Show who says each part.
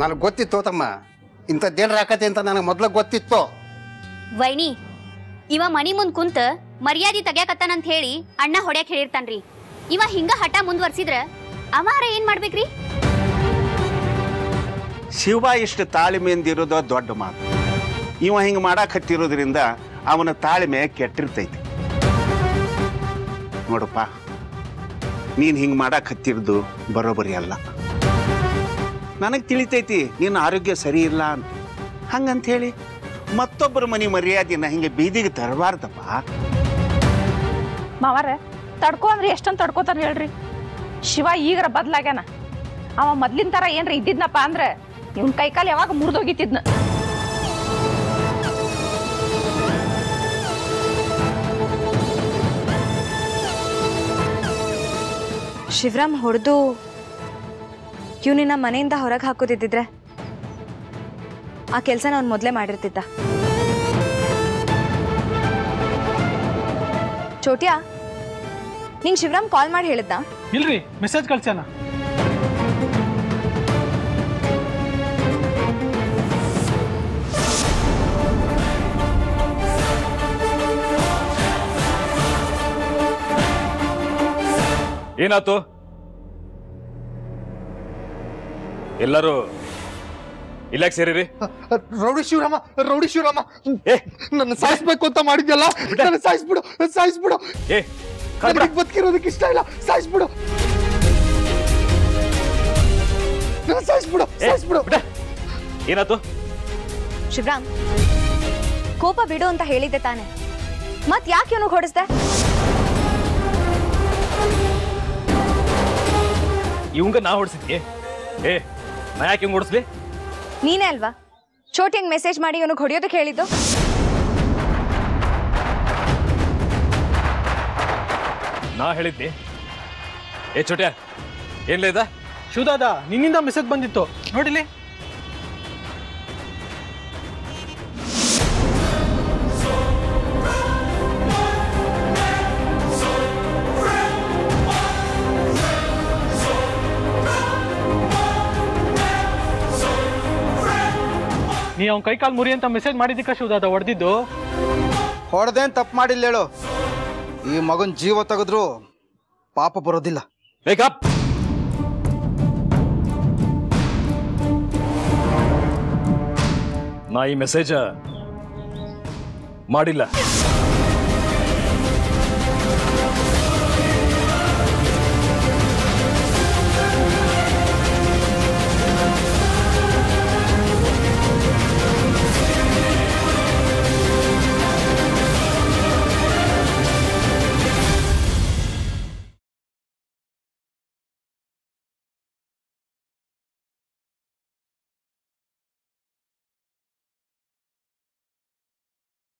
Speaker 1: ನನಗೆ ಗೊತ್ತಿತ್ತು ತಮ್ಮ ಇಂಥದ್ದೇನ್ರ ಆಕತಿ ಅಂತ ನನಗೆ ಮೊದ್ಲು ಗೊತ್ತಿತ್ತು
Speaker 2: ವೈನಿ ಇವ ಮನಿ ಮುಂದ್ ಕುಂತ ಮರ್ಯಾದಿ ತೆಗ್ಯಾಕತ್ತಾನಂತ ಹೇಳಿ ಅಣ್ಣ ಹೊಡ್ಯಾಕ್ ಹೇಳಿರ್ತಾನ್ರಿ ಇವ ಹಿಂಗ ಹಠ ಮುಂದ್ವರ್ಸಿದ್ರ ಅವಾರ ಏನ್ ಮಾಡ್ಬೇಕ್ರಿ
Speaker 3: ಶಿವ ಇಷ್ಟು ತಾಳ್ಮೆಯಿಂದ ಇರೋದು ದೊಡ್ಡ ಮಾತು ಇವ ಹಿಂಗೆ ಮಾಡಾಕತ್ತಿರೋದ್ರಿಂದ ಅವನ ತಾಳ್ಮೆ ಕೆಟ್ಟಿರ್ತೈತಿ ನೋಡಪ್ಪ ನೀನು ಹಿಂಗೆ ಮಾಡಾಕತ್ತಿರೋದು ಬರೋಬ್ಬರಿ ಅಲ್ಲ ನನಗೆ ತಿಳಿತೈತಿ ನಿನ್ನ ಆರೋಗ್ಯ ಸರಿ ಇಲ್ಲ ಅಂತ ಹಂಗಂತ ಹೇಳಿ ಮತ್ತೊಬ್ಬರ ಮನೆ ಮರ್ಯಾದೆನ ಹಿಂಗೆ ಬೀದಿಗೆ ತರಬಾರ್ದಪ್ಪ
Speaker 4: ಮಾವಾರ ತಡ್ಕೊ ಅಂದ್ರೆ ಎಷ್ಟೊಂದು ತಡ್ಕೋತಾರ ಹೇಳ್ರಿ ಶಿವ ಈಗರ ಬದ್ಲಾಗ್ಯಾನ ಅವ ಮೊದ್ಲಿನ ತರ ಏನ್ರ ಇದ್ದಿದ್ನಪ್ಪ ಅಂದ್ರೆ ಇವನ್ ಕೈಕಾಲು ಯಾವಾಗ ಮುರಿದೋಗಿತ್ತಿದ್ನ
Speaker 5: ಶಿವರಾಮ್ ಹೊಡೆದು ಇವನಿನ್ನ ಮನೆಯಿಂದ ಹೊರಗೆ ಹಾಕೋದಿದ್ದಿದ್ರೆ ಆ ಕೆಲಸನ ಅವ್ನು ಮೊದಲೇ ಮಾಡಿರ್ತಿದ್ದ ಚೋಟ್ಯಾ ನಿಂಗೆ ಶಿವರಾಮ್ ಕಾಲ್ ಮಾಡಿ ಹೇಳಿದ್ದ
Speaker 6: ಇಲ್ರಿ ಮೆಸೇಜ್ ಕಳ್ಸ್ಯಾನ
Speaker 7: ಏನಾತು ಎಲ್ಲರೂ ಇಲ್ಲಾಕ್ ಸೇರಿರಿ
Speaker 8: ರೌಡಿ ಶಿವರಾಮ ರೌಡಿ ಶಿವರಾಮ
Speaker 7: ಏ
Speaker 8: ನನ್ನ ಸಾಯಿಸ್ಬೇಕು ಅಂತ ಮಾಡಿದ್ಯಲ್ಲ ನನ್ನ ಸಾಯಿಸ್ಬಿಡು ಸಾಯಿಸ್ಬಿಡು
Speaker 7: ಏ ಕಳ್ಬಿಡ.
Speaker 8: ನನಗೆ ಬದುಕಿರೋದಕ್ಕೆ ಇಷ್ಟ ಇಲ್ಲ ಸಾಯಿಸ್ಬಿಡು ನನ್ನ ಸಾಯಿಸ್ಬಿಡು
Speaker 7: ಏ,
Speaker 8: ಸಾಯಿಸ್ಬಿಡು
Speaker 7: ಬಿಡ. ಏನಾತು
Speaker 5: ಶಿವರಾಮ್ ಕೋಪ ಬಿಡು ಅಂತ ಹೇಳಿದ್ದೆ ತಾನೆ ಮತ್ ಯಾಕೆ ಇವನಿಗೆ ಹೊಡೆಸ್ದೆ
Speaker 7: ಇವಂಗ ನಾ ಹೊಡ್ಸಿದ್ನಿ ಏ ನಾ ಯಾಕೆ ಹಿಂಗ್ ಓಡಿಸ್ಲಿ
Speaker 5: ನೀನೇ ಅಲ್ವಾ ಚೋಟಿಂಗ್ ಮೆಸೇಜ್ ಮಾಡಿ ಇವನಿಗೆ ಹೊಡೆಯೋದಕ್ಕೆ ಹೇಳಿದ್ದು
Speaker 7: ನಾ ಹೇಳಿದ್ನಿ ಏ ಚೋಟ್ಯ ಏನ್ಲೇ ಇದ
Speaker 6: ಶಿವದಾದ ನಿನ್ನಿಂದ ಮೆಸೇಜ್ ಬಂದಿತ್ತು ನೋಡಿಲಿ ನೀ ಅವ್ನ ಕೈ ಕಾಲು ಮುರಿ ಅಂತ ಮೆಸೇಜ್ ಮಾಡಿದ್ದಕ್ಕ ಶಿವದಾದ ಹೊಡೆದಿದ್ದು
Speaker 8: ಹೊಡೆದೇನ್ ತಪ್ಪು ಮಾಡಿಲ್ಲ ಹೇಳು ಈ ಮಗನ್ ಜೀವ ತೆಗೆದ್ರು ಪಾಪ ಬರೋದಿಲ್ಲ
Speaker 7: ಮೇಕಪ್ ನಾ ಈ ಮೆಸೇಜ ಮಾಡಿಲ್ಲ